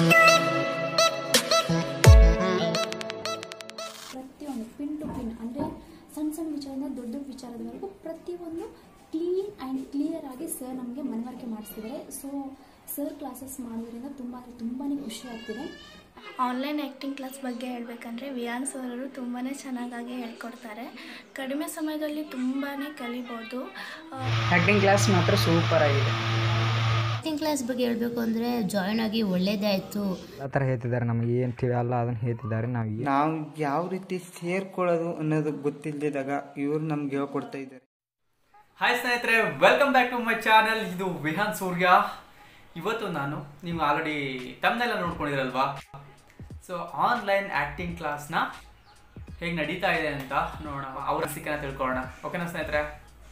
ಪ್ರತಿಯೊಂದು pin to pin ಅಂದರೆ ಸಣ್ಣ ಸಣ್ಣ ವಿಚಾರದಿಂದ ದೊಡ್ಡ ದೊಡ್ಡ ವಿಚಾರದವರೆಗೂ ಪ್ರತಿಯೊಂದು ಕ್ಲೀನ್ ಆ್ಯಂಡ್ ಕ್ಲಿಯರ್ ಆಗಿ ಸರ್ ನಮಗೆ ಮನವರಿಕೆ ಮಾಡಿಸ್ತಿದ್ದಾರೆ ಸೊ ಸರ್ ಕ್ಲಾಸಸ್ ಮಾಡೋದ್ರಿಂದ ತುಂಬ ಅಂದರೆ ತುಂಬಾ ಖುಷಿ ಆಗ್ತಿದೆ ಆನ್ಲೈನ್ ಆ್ಯಕ್ಟಿಂಗ್ ಕ್ಲಾಸ್ ಬಗ್ಗೆ ಹೇಳಬೇಕಂದ್ರೆ ವಿಯಾನ್ ಸರರು ತುಂಬಾ ಚೆನ್ನಾಗಾಗಿ ಹೇಳ್ಕೊಡ್ತಾರೆ ಕಡಿಮೆ ಸಮಯದಲ್ಲಿ ತುಂಬಾ ಕಲಿಬೋದು ಆ, ಆ್ಯಕ್ಟಿಂಗ್ ಕ್ಲಾಸ್ ಮಾತ್ರ ಸೂಪರ್ ಆಗಿದೆ ಆ್ಯಕ್ಟಿಂಗ್ ಕ್ಲಾಸ್ ಬಗ್ಗೆ ಹೇಳಬೇಕು ಅಂದರೆ ಜಾಯ್ನ್ ಆಗಿ ಒಳ್ಳೇದೇ ಆಯಿತು ಆ ಥರ ಹೇಳ್ತಿದ್ದಾರೆ ನಮಗೆ ಏನು ತಿಳಿಯಲ್ಲ ಅದನ್ನು ಹೇಳ್ತಿದ್ದಾರೆ ನಾವು ಏನು ನಾವು ಯಾವ ರೀತಿ ಸೇರ್ಕೊಳ್ಳೋದು ಅನ್ನೋದು ಗೊತ್ತಿಲ್ಲದಾಗ ಇವ್ರು ನಮ್ಗೆ ಹೇಳ್ಕೊಡ್ತಾ ಇದ್ದಾರೆ ಹಾಯ್ ಸ್ನೇಹಿತರೆ welcome back to my channel ಇದು ವಿಹಾನ್ ಸೂರ್ಯ ಇವತ್ತು ನಾನು ನೀವು ಆಲ್ರೆಡಿ ತಮ್ಮನೆಲ್ಲ ನೋಡ್ಕೊಂಡಿರಲ್ವಾ ಸೊ ಆನ್ಲೈನ್ ಆ್ಯಕ್ಟಿಂಗ್ ಕ್ಲಾಸ್ನ ಹೇಗೆ ನಡೀತಾ ಇದೆ ಅಂತ ನೋಡೋಣ ಅವ್ರ ಸಿಕ್ಕನ ತಿಳ್ಕೊಳ್ಳೋಣ ಓಕೆನಾ ಸ್ನೇಹಿತರೆ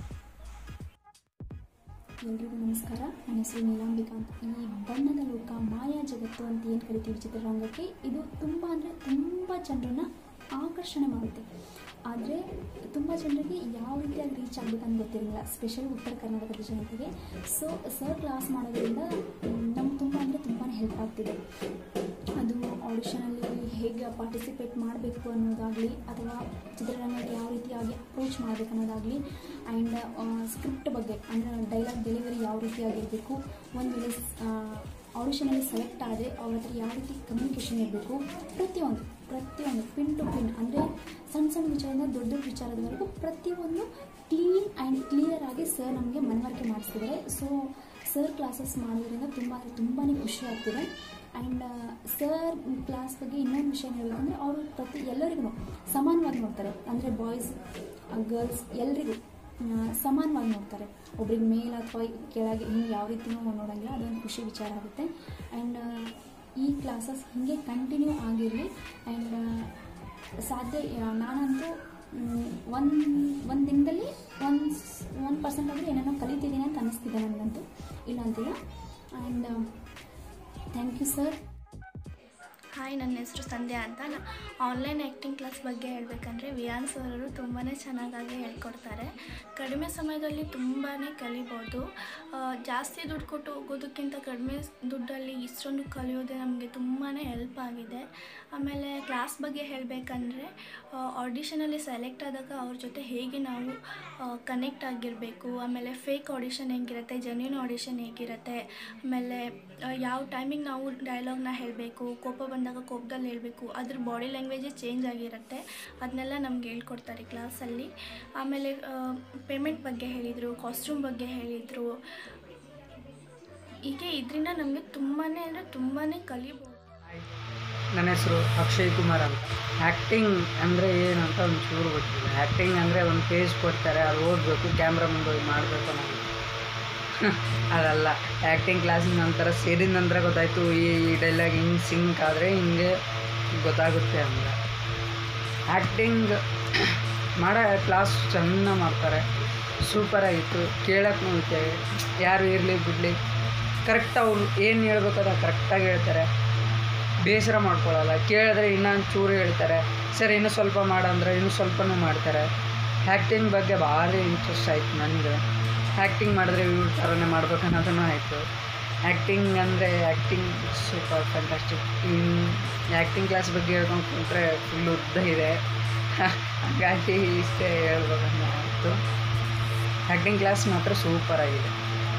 ಎಲ್ರಿಗೂ ನಮಸ್ಕಾರ ನನ್ನ ಹೆಸರು ನೀಲಾಂಬಿಕಾ ಅಂತ ಈ ಬಣ್ಣದ ಲೋಕ ಮಾಯಾ ಜಗತ್ತು ಅಂತ ಏನು ಕರಿತೀವಿ ಚಿತ್ರರಂಗಕ್ಕೆ ಇದು ತುಂಬ ಅಂದರೆ ತುಂಬ ಜನರನ್ನ ಆಕರ್ಷಣೆ ಮಾಡುತ್ತೆ ಆದರೆ ತುಂಬ ಜನರಿಗೆ ಯಾವ ರೀತಿಯಾಗಿ ರೀಚ್ ಆಗಬೇಕಂತ ಗೊತ್ತಿರಲಿಲ್ಲ ಸ್ಪೆಷಲ್ ಉತ್ತರ ಕರ್ನಾಟಕದ ಜನತೆಗೆ ಸೊ ಸರ್ ಕ್ಲಾಸ್ ಮಾಡೋದ್ರಿಂದ ನಮ್ಗೆ ತುಂಬ ಅಂದರೆ ತುಂಬಾ ಹೆಲ್ಪ್ ಆಗ್ತಿದೆ ಅದು ಆಡಿಷನಲ್ಲಿ ಹೇಗೆ ಪಾರ್ಟಿಸಿಪೇಟ್ ಮಾಡಬೇಕು ಅನ್ನೋದಾಗಲಿ ಅಥವಾ ಚಿತ್ರರಂಗಕ್ಕೆ ಯಾವ ರೀತಿಯಾಗಿ ಅಪ್ರೋಚ್ ಮಾಡಬೇಕು ಅನ್ನೋದಾಗಲಿ ಆ್ಯಂಡ್ ಸ್ಕ್ರಿಪ್ಟ್ ಬಗ್ಗೆ ಅಂದರೆ ಡೈಲಾಗ್ ಡೆಲಿವರಿ ಯಾವ ರೀತಿಯಾಗಿರಬೇಕು ಒಂದು ವೇಳೆ ಆಡಿಷನಲ್ಲಿ ಸೆಲೆಕ್ಟ್ ಆದರೆ ಅವ್ರ ಹತ್ರ ಯಾವ ರೀತಿ ಕಮ್ಯುನಿಕೇಷನ್ ಇರಬೇಕು ಪ್ರತಿಯೊಂದು ಪ್ರತಿಯೊಂದು ಪಿನ್ ಟು ಪಿನ್ ಅಂದರೆ ಸಣ್ಣ ಸಣ್ಣ ವಿಚಾರದಿಂದ ದೊಡ್ಡ ದೊಡ್ಡ ವಿಚಾರದವರೆಗೂ ಪ್ರತಿಯೊಂದು ಕ್ಲೀನ್ ಆ್ಯಂಡ್ ಕ್ಲಿಯರ್ ಆಗಿ ಸರ್ ನಮಗೆ ಮನವರಿಕೆ ಮಾಡಿಸ್ತಿದ್ದಾರೆ ಸೊ ಸರ್ ಕ್ಲಾಸಸ್ ಮಾಡೋದ್ರಿಂದ ತುಂಬ ಅಂದರೆ ತುಂಬಾ ಖುಷಿ ಆಗ್ತಿದೆ ಆ್ಯಂಡ್ ಸರ್ ಕ್ಲಾಸ್ ಬಗ್ಗೆ ಇನ್ನೊಂದು ವಿಷಯ ಹೇಳಬೇಕಂದ್ರೆ ಅವರು ಪ್ರತಿ ಎಲ್ಲರಿಗೂ ಸಮಾನವಾಗಿ ನೋಡ್ತಾರೆ ಅಂದರೆ ಬಾಯ್ಸ್ ಗರ್ಲ್ಸ್ ಎಲ್ರಿಗೂ ಆ, ಸಮಾನವಾಗಿ ನೋಡ್ತಾರೆ ಒಬ್ರಿಗೆ ಮೇಲ್ ಅಥವಾ ಕೆಳಗೆ ಹಿಂಗೆ ಯಾವ ರೀತಿನೂ ನೋಡೋಂಗಿಲ್ಲ ಅದೊಂದು ಖುಷಿ ವಿಚಾರ ಆಗುತ್ತೆ ಆ್ಯಂಡ್ ಈ ಕ್ಲಾಸಸ್ ಹೀಗೆ ಕಂಟಿನ್ಯೂ ಆಗಿರಲಿ ಆ್ಯಂಡ್ ಸಾಧ್ಯ ಆ, ನಾನಂತೂ ಒಂದು ಒಂದು ದಿನದಲ್ಲಿ ಒಂದು ಒನ್ ಪರ್ಸೆಂಟ್ ಆದರೂ ಏನೇನೋ ಕಲಿತಿದ್ದೀನಿ ಅಂತ ಅನ್ನಿಸ್ತಿದೆ ನನಗಂತೂ ಇಲ್ಲ ಅಂತಿಲ್ಲ and thank you sir hi ನನ್ನ ಹೆಸರು ಸಂಧ್ಯಾ ಅಂತ ನಾ ಆನ್ಲೈನ್ ಆ್ಯಕ್ಟಿಂಗ್ ಕ್ಲಾಸ್ ಬಗ್ಗೆ ಹೇಳಬೇಕಂದ್ರೆ ವಿಯಾನ್ ಸರರು ತುಂಬಾ ಚೆನ್ನಾಗಾಗಿ ಹೇಳ್ಕೊಡ್ತಾರೆ ಕಡಿಮೆ ಸಮಯದಲ್ಲಿ ತುಂಬಾ ಕಲಿಬೋದು ಆ, ಜಾಸ್ತಿ ದುಡ್ಡು ಕೊಟ್ಟು ಹೋಗೋದಕ್ಕಿಂತ ಕಡಿಮೆ ದುಡ್ಡಲ್ಲಿ ಇಷ್ಟೊಂದು ಕಲಿಯೋದೇ ನಮಗೆ ತುಂಬಾ ಹೆಲ್ಪ್ ಆಗಿದೆ ಆಮೇಲೆ ಕ್ಲಾಸ್ ಬಗ್ಗೆ ಹೇಳಬೇಕಂದ್ರೆ ಆಡಿಷನಲ್ಲಿ ಸೆಲೆಕ್ಟ್ ಆದಾಗ ಅವ್ರ ಜೊತೆ ಹೇಗೆ ನಾವು ಕನೆಕ್ಟ್ ಆಗಿರಬೇಕು ಆಮೇಲೆ ಫೇಕ್ ಆಡಿಷನ್ ಹೇಗಿರುತ್ತೆ ಜೆನ್ಯೂನ್ ಆಡಿಷನ್ ಹೇಗಿರುತ್ತೆ ಆಮೇಲೆ ಆ, ಯಾವ ಟೈಮಿಗೆ ನಾವು ಡೈಲಾಗ್ನ ಹೇಳಬೇಕು ಕೋಪ ಬಂದಾಗ ಕೋಪದಲ್ಲಿ ಹೇಳಬೇಕು ಅದ್ರ ಬಾಡಿ ಲ್ಯಾಂಗ್ವೇಜೇ ಚೇಂಜ್ ಆಗಿರುತ್ತೆ ಅದನ್ನೆಲ್ಲ ನಮ್ಗೆ ಹೇಳ್ಕೊಡ್ತಾರೆ ಕ್ಲಾಸಲ್ಲಿ ಆಮೇಲೆ ಪೇಮೆಂಟ್ ಬಗ್ಗೆ ಹೇಳಿದರು ಕಾಸ್ಟ್ಯೂಮ್ ಬಗ್ಗೆ ಹೇಳಿದರು ಹೀಗೆ ಇದರಿಂದ ನಮಗೆ ತುಂಬಾ ಅಂದರೆ ತುಂಬಾ ಕಲಿಬೋದು ನನ್ನ ಹೆಸರು ಅಕ್ಷಯ್ ಕುಮಾರ್ ಅಂತ ಆ್ಯಕ್ಟಿಂಗ್ ಅಂದರೆ ಏನು ಅಂತ ಒಂದು ಚೂರು ಗೊತ್ತಿಲ್ಲ ಆ್ಯಕ್ಟಿಂಗ್ ಅಂದರೆ ಒಂದು ಪೇಜ್ ಕೊಡ್ತಾರೆ ಅದು ಓದಬೇಕು ಕ್ಯಾಮ್ರಾ ಮುಂದೆ ಹೋಗಿ ಮಾಡಬೇಕು ಅನ್ನೋದು ಅದಲ್ಲ ಆ್ಯಕ್ಟಿಂಗ್ ಕ್ಲಾಸಿನ ನಂತರ ಸೇರಿದ ನಂತರ ಗೊತ್ತಾಯಿತು ಈ ಈ ಡೈಲಾಗ್ ಹಿಂಗೆ ಸಿಂಕ್ ಆದರೆ ಹಿಂಗೆ ಗೊತ್ತಾಗುತ್ತೆ ಅಂತ ಆ್ಯಕ್ಟಿಂಗ್ ಮಾಡೋ ಕ್ಲಾಸ್ ಚೆನ್ನಾಗಿ ಮಾಡ್ತಾರೆ ಸೂಪರಾಗಿತ್ತು ಕೇಳಕ್ಕೆ ನೋಡುತ್ತೆ ಯಾರು ಇರಲಿ ಬಿಡಲಿ ಕರೆಕ್ಟ್ ಅವ್ರು ಏನು ಹೇಳ್ಬೇಕು ಅದು ಕರೆಕ್ಟಾಗಿ ಹೇಳ್ತಾರೆ ಬೇಸರ ಮಾಡ್ಕೊಳ್ಳಲ್ಲ ಕೇಳಿದ್ರೆ ಇನ್ನೊಂದು ಚೂರು ಹೇಳ್ತಾರೆ ಸರ್ ಇನ್ನೂ ಸ್ವಲ್ಪ ಮಾಡಂದ್ರೆ ಇನ್ನೂ ಸ್ವಲ್ಪನೂ ಮಾಡ್ತಾರೆ ಆ್ಯಕ್ಟಿಂಗ್ ಬಗ್ಗೆ ಭಾರಿ ಇಂಟ್ರೆಸ್ಟ್ ಆಯಿತು ನನಗೆ ಆ್ಯಕ್ಟಿಂಗ್ ಮಾಡಿದ್ರೆ ಇವ್ರ ಥರನೇ ಮಾಡ್ಬೇಕು ಅನ್ನೋದನ್ನು ಆಯಿತು ಆ್ಯಕ್ಟಿಂಗ್ ಅಂದರೆ acting super fantastic acting class ಬಗ್ಗೆ ಹೇಳ್ಕೊಂಡು ಕುಂತ್ರೆ ಫುಲ್ ಉದ್ದ ಇದೆ ಹಾಗಾಗಿ ಇಷ್ಟೇ ಹೇಳ್ಬೇಕನ್ನೋ ಆಯಿತು ಆ್ಯಕ್ಟಿಂಗ್ ಕ್ಲಾಸ್ ಮಾತ್ರ ಸೂಪರ್ ಆಗಿದೆ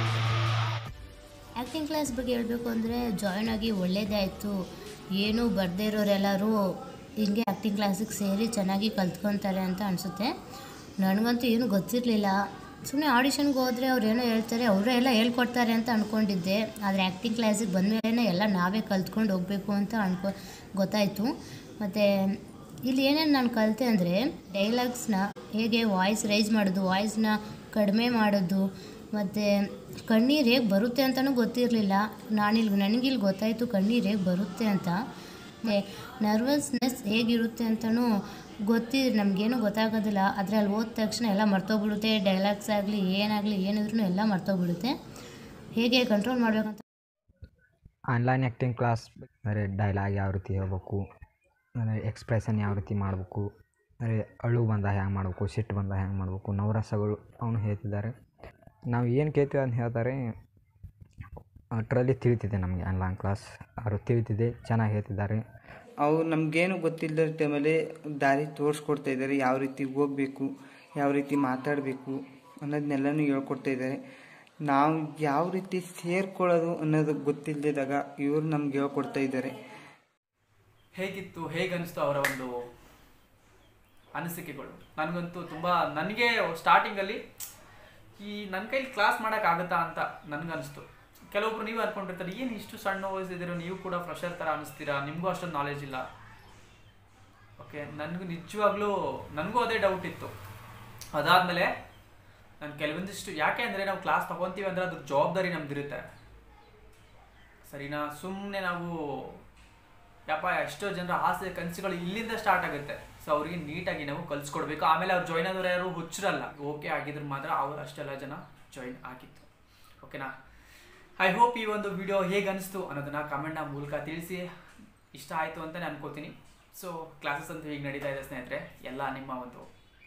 ಆ್ಯಕ್ಟಿಂಗ್ ಕ್ಲಾಸ್ ಬಗ್ಗೆ ಹೇಳಬೇಕು ಅಂದರೆ ಜಾಯ್ನ್ ಆಗಿ ಒಳ್ಳೇದೇ ಆಯಿತು ಏನೂ ಬರದೇ ಇರೋರೆಲ್ಲರೂ ಹಿಂಗೆ ಆ್ಯಕ್ಟಿಂಗ್ ಕ್ಲಾಸಿಗೆ ಸೇರಿ ಚೆನ್ನಾಗಿ ಕಲ್ತ್ಕೊತಾರೆ ಅಂತ ಅನಿಸುತ್ತೆ ನನಗಂತೂ ಏನೂ ಗೊತ್ತಿರಲಿಲ್ಲ ಸುಮ್ಮನೆ ಆಡಿಷನ್ಗೆ ಹೋದರೆ ಅವ್ರು ಏನೋ ಹೇಳ್ತಾರೆ ಅವರೇ ಎಲ್ಲ ಹೇಳ್ಕೊಡ್ತಾರೆ ಅಂತ ಅಂದ್ಕೊಂಡಿದ್ದೆ ಆದರೆ ಆ್ಯಕ್ಟಿಂಗ್ ಕ್ಲಾಸಿಗೆ ಬಂದಮೇಲೆ ಎಲ್ಲ ನಾವೇ ಕಲ್ತ್ಕೊಂಡು ಹೋಗಬೇಕು ಅಂತ ಅನ್ಕೊ ಗೊತ್ತಾಯಿತು ಮತ್ತು ಇಲ್ಲಿ ಏನೇನು ನಾನು ಕಲಿತೆ ಅಂದರೆ ಡೈಲಾಗ್ಸ್ನ ಹೇಗೆ ವಾಯ್ಸ್ ರೈಸ್ ಮಾಡೋದು ವಾಯ್ಸ್ನ ಕಡಿಮೆ ಮಾಡೋದು ಮತ್ತು ಕಣ್ಣೀರು ಹೇಗೆ ಬರುತ್ತೆ ಅಂತಲೂ ಗೊತ್ತಿರಲಿಲ್ಲ ನಾನಿಲ್ಲಿ ನನಗಿಲ್ಲಿ ಗೊತ್ತಾಯಿತು ಕಣ್ಣೀರು ಹೇಗೆ ಬರುತ್ತೆ ಅಂತ ಮತ್ತು ನರ್ವಸ್ನೆಸ್ ಹೇಗಿರುತ್ತೆ ಅಂತಲೂ ಗೊತ್ತಿ ನಮಗೇನು ಗೊತ್ತಾಗೋದಿಲ್ಲ ಆದರೆ ಅಲ್ಲಿ ಹೋದ ತಕ್ಷಣ ಎಲ್ಲ ಮರ್ತೋಗ್ಬಿಡುತ್ತೆ ಡೈಲಾಗ್ಸ್ ಆಗಲಿ ಏನಾಗಲಿ ಏನಿದ್ರು ಎಲ್ಲ ಮರ್ತೋಗ್ಬಿಡುತ್ತೆ ಹೇಗೆ ಕಂಟ್ರೋಲ್ ಮಾಡಬೇಕಂತ ಆನ್ಲೈನ್ ಆ್ಯಕ್ಟಿಂಗ್ ಕ್ಲಾಸ್ ಅಂದರೆ ಡೈಲಾಗ್ ಯಾವ ರೀತಿ ಹೇಳ್ಬೇಕು ಅಂದರೆ ಎಕ್ಸ್ಪ್ರೆಷನ್ ಯಾವ ರೀತಿ ಮಾಡಬೇಕು ಅಂದರೆ ಅಳು ಬಂದಾಗ ಹ್ಯಾಂಗೆ ಮಾಡಬೇಕು ಸಿಟ್ಟು ಬಂದಾಗ ಹ್ಯಾಂಗೆ ಮಾಡಬೇಕು ನವರಸಗಳು ಅವನು ಹೇಳ್ತಿದ್ದಾರೆ ನಾವು ಏನು ಕೇಳ್ತೀವಿ ಅಂತ ಹೇಳ್ತಾರೆ ಟ್ರಲ್ಲಿ ತಿಳಿತಿದೆ ನಮಗೆ ಆನ್ಲೈನ್ ಕ್ಲಾಸ್ ಅವರು ತಿಳಿತಿದೆ ಚೆನ್ನಾಗಿ ಹೇಳ್ತಿದ್ದಾರೆ ಅವ್ರು ನಮಗೇನು ಗೊತ್ತಿಲ್ಲದ ಟೈಮಲ್ಲಿ ದಾರಿ ತೋರಿಸ್ಕೊಡ್ತಾ ಇದ್ದಾರೆ ಯಾವ ರೀತಿ ಹೋಗಬೇಕು ಯಾವ ರೀತಿ ಮಾತಾಡಬೇಕು ಅನ್ನೋದನ್ನೆಲ್ಲನೂ ಹೇಳ್ಕೊಡ್ತಾ ಇದ್ದಾರೆ ನಾವು ಯಾವ ರೀತಿ ಸೇರ್ಕೊಳ್ಳೋದು ಅನ್ನೋದು ಗೊತ್ತಿಲ್ಲದಾಗ ಇವರು ನಮ್ಗೆ ಹೇಳ್ಕೊಡ್ತಾ ಇದ್ದಾರೆ ಹೇಗಿತ್ತು ಹೇಗನ್ನಿಸ್ತು ಅವರ ಒಂದು ಅನಿಸಿಕೆಗಳು ನನಗಂತೂ ತುಂಬ ನನಗೆ ಸ್ಟಾರ್ಟಿಂಗಲ್ಲಿ ಈ ನನ್ನ ಕೈಲಿ ಕ್ಲಾಸ್ ಮಾಡೋಕ್ಕಾಗುತ್ತಾ ಅಂತ ನನಗನ್ನಿಸ್ತು ಕೆಲವೊಬ್ರು ನೀವು ಅನ್ಕೊಂಡಿರ್ತಾರೆ ಏನು ಇಷ್ಟು ಸಣ್ಣ ವಯಸ್ಸಿದ್ದೀರೋ ನೀವು ಕೂಡ ಫ್ರೆಶರ್ ಥರ ಅನಿಸ್ತೀರಾ ನಿಮಗೂ ಅಷ್ಟೊಂದು ನಾಲೆಜ್ ಇಲ್ಲ ಓಕೆ ನನಗೂ ನಿಜವಾಗ್ಲೂ ನನಗೂ ಅದೇ ಡೌಟ್ ಇತ್ತು ಅದಾದಮೇಲೆ ನಾನು ಕೆಲವೊಂದಿಷ್ಟು ಯಾಕೆ ಅಂದರೆ ನಾವು ಕ್ಲಾಸ್ ತೊಗೊತೀವಿ ಅಂದರೆ ಅದ್ರ ಜವಾಬ್ದಾರಿ ನಮ್ದಿರುತ್ತೆ ಸರಿನಾ ಸುಮ್ಮನೆ ನಾವು ಯಪ್ಪ ಎಷ್ಟೋ ಜನರ ಆಸೆ ಕನಸುಗಳು ಇಲ್ಲಿಂದ ಸ್ಟಾರ್ಟ್ ಆಗುತ್ತೆ ಸೊ ಅವ್ರಿಗೆ ನೀಟಾಗಿ ನಾವು ಕಲಿಸ್ಕೊಡ್ಬೇಕು ಆಮೇಲೆ ಅವ್ರು ಜಾಯ್ನ್ ಆದವ್ರು ಯಾರು ಹುಚ್ಚರಲ್ಲ ಓಕೆ ಆಗಿದ್ರೆ ಮಾತ್ರ ಅವ್ರು ಅಷ್ಟೆಲ್ಲ ಜನ ಜಾಯಿನ್ ಆಗಿತ್ತು ಓಕೆನಾ ಐ ಹೋಪ್ ಈ ಒಂದು ವಿಡಿಯೋ ಹೇಗೆ ಅನಿಸ್ತು ಅನ್ನೋದನ್ನ ಕಮೆಂಟ್ನ ಮೂಲಕ ತಿಳಿಸಿ ಇಷ್ಟ ಆಯಿತು ಅಂತ ನಾನು ಅನ್ಕೋತೀನಿ ಸೊ ಕ್ಲಾಸಸ್ ಅಂತೂ ಹೀಗೆ ನಡೀತಾ ಇದೆ ಸ್ನೇಹಿತರೆ ಎಲ್ಲ ನಿಮ್ಮ ಒಂದು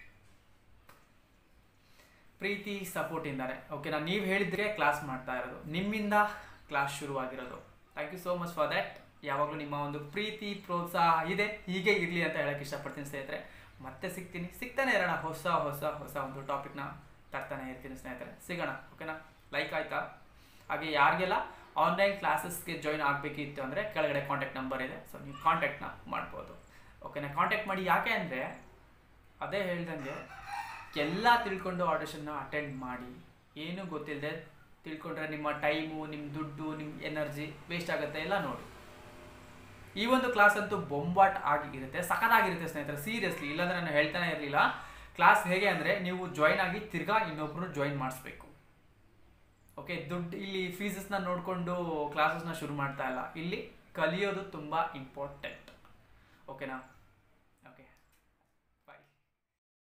ಪ್ರೀತಿ ಸಪೋರ್ಟ್ ಇಂದಾನೆ ಓಕೆನಾ ನೀವು ಹೇಳಿದ್ರೆ ಕ್ಲಾಸ್ ಮಾಡ್ತಾ ಇರೋದು ನಿಮ್ಮಿಂದ ಕ್ಲಾಸ್ ಶುರುವಾಗಿರೋದು thank you so much for that ಯಾವಾಗಲೂ ನಿಮ್ಮ ಒಂದು ಪ್ರೀತಿ ಪ್ರೋತ್ಸಾಹ ಇದೆ ಹೀಗೆ ಇರಲಿ ಅಂತ ಹೇಳಕ್ಕೆ ಇಷ್ಟಪಡ್ತೀನಿ ಸ್ನೇಹಿತರೆ ಮತ್ತೆ ಸಿಗ್ತೀನಿ ಸಿಗ್ತಾನೆ ಇರೋಣ ಹೊಸ ಹೊಸ ಹೊಸ ಒಂದು ಟಾಪಿಕ್ನ ತರ್ತಾನೆ ಇರ್ತೀನಿ ಸ್ನೇಹಿತರೆ ಸಿಗೋಣ ಓಕೆನಾ ಲೈಕ್ ಆಯ್ತಾ ಹಾಗೆ ಯಾರಿಗೆಲ್ಲ ಆನ್ಲೈನ್ ಕ್ಲಾಸಸ್ಗೆ ಜಾಯಿನ್ ಆಗಬೇಕಿತ್ತು ಅಂದರೆ ಕೆಳಗಡೆ ಕಾಂಟ್ಯಾಕ್ಟ್ ನಂಬರ್ ಇದೆ ಸೊ ನೀವು ಕಾಂಟ್ಯಾಕ್ಟ್ನ ಮಾಡ್ಬೋದು ಓಕೆನಾ ಕಾಂಟ್ಯಾಕ್ಟ್ ಮಾಡಿ ಯಾಕೆ ಅಂದರೆ ಅದೇ ಹೇಳ್ದಂಗೆ ಎಲ್ಲ ತಿಳ್ಕೊಂಡು ಆಡಿಷನ್ನ ಅಟೆಂಡ್ ಮಾಡಿ ಏನೂ ಗೊತ್ತಿಲ್ಲದೆ ತಿಳ್ಕೊಂಡ್ರೆ ನಿಮ್ಮ ಟೈಮು ನಿಮ್ಮ ದುಡ್ಡು ನಿಮ್ಮ ಎನರ್ಜಿ ವೇಸ್ಟ್ ಆಗುತ್ತೆ ಎಲ್ಲ ನೋಡಿ ಈ ಒಂದು ಕ್ಲಾಸ್ ಅಂತೂ ಬೊಂಬಾಟ್ ಆಗಿ ಇರುತ್ತೆ ಸಖತ್ತಾಗಿರುತ್ತೆ ಸ್ನೇಹಿತರೆ ಸೀರಿಯಸ್ಲಿ ಇಲ್ಲಾಂದ್ರೆ ನಾನು ಹೇಳ್ತಾನೆ ಇರಲಿಲ್ಲ ಕ್ಲಾಸ್ ಹೇಗೆ ಅಂದರೆ ನೀವು ಜಾಯ್ನ್ ಆಗಿ ತಿರ್ಗಾ ಇನ್ನೊಬ್ರು ಜಾಯಿನ್ ಮಾಡಿಸ್ಬೇಕು ಓಕೆ ದುಡ್ಡು ಇಲ್ಲಿ ಫೀಸಸ್ನ ನೋಡಿಕೊಂಡು ಕ್ಲಾಸಸ್ನ ಶುರು ಮಾಡ್ತಾ ಇಲ್ಲ ಇಲ್ಲಿ ಕಲಿಯೋದು ತುಂಬ ಇಂಪಾರ್ಟೆಂಟ್ ಓಕೆನಾ